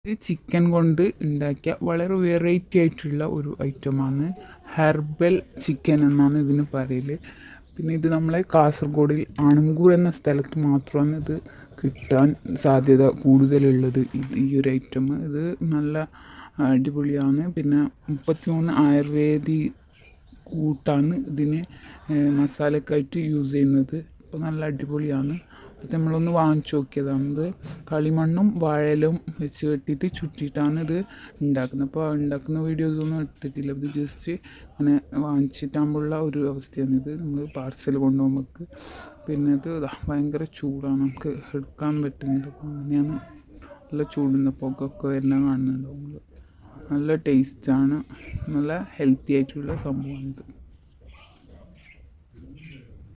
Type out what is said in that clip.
ഇത് ചിക്കൻ കൊണ്ട് ഉണ്ടാക്കിയ വളരെ വെറൈറ്റി ആയിട്ടുള്ള ഒരു ഐറ്റമാണ് ഹെർബൽ ചിക്കൻ എന്നാണ് ഇതിന് പറയൽ പിന്നെ ഇത് നമ്മളെ കാസർഗോഡിൽ ആണങ്കൂർ എന്ന സ്ഥലത്ത് മാത്രമാണ് ഇത് കിട്ടാൻ സാധ്യത കൂടുതലുള്ളത് ഇത് ഈ ഒരു ഐറ്റം ഇത് നല്ല അടിപൊളിയാണ് പിന്നെ മുപ്പത്തിമൂന്ന് ആയുർവേദി കൂട്ടാണ് ഇതിന് ഏഹ് മസാലക്കായിട്ട് യൂസ് ചെയ്യുന്നത് അപ്പോൾ നല്ല അടിപൊളിയാണ് അപ്പോൾ നമ്മളൊന്ന് വാങ്ങിച്ചു നോക്കിയതാണ് ഇത് കളിമണ്ണും വാഴലും വെച്ച് കെട്ടിയിട്ട് ചുറ്റിയിട്ടാണ് ഇത് ഉണ്ടാക്കുന്നത് അപ്പോൾ ഉണ്ടാക്കുന്ന വീഡിയോസ് ഒന്നും എടുത്തിട്ടില്ല ഇത് ജസ്റ്റ് ഇങ്ങനെ വാങ്ങിച്ചിട്ടാകുമ്പോഴുള്ള ഒരു അവസ്ഥയാണ് ഇത് നമ്മൾ പാർസൽ കൊണ്ടുപോകുമ്പോൾ പിന്നെ ഇത് ദാ ഭയങ്കര ചൂടാണ് നമുക്ക് എടുക്കാൻ പറ്റുന്നില്ല അപ്പോൾ അങ്ങനെയാണ് നല്ല ചൂടുന്ന പുകയൊക്കെ വരുന്ന കാണുന്നുണ്ടാവും നമ്മൾ നല്ല ടേസ്റ്റാണ് നല്ല ഹെൽത്തി ആയിട്ടുള്ള സംഭവമാണ് ഇത്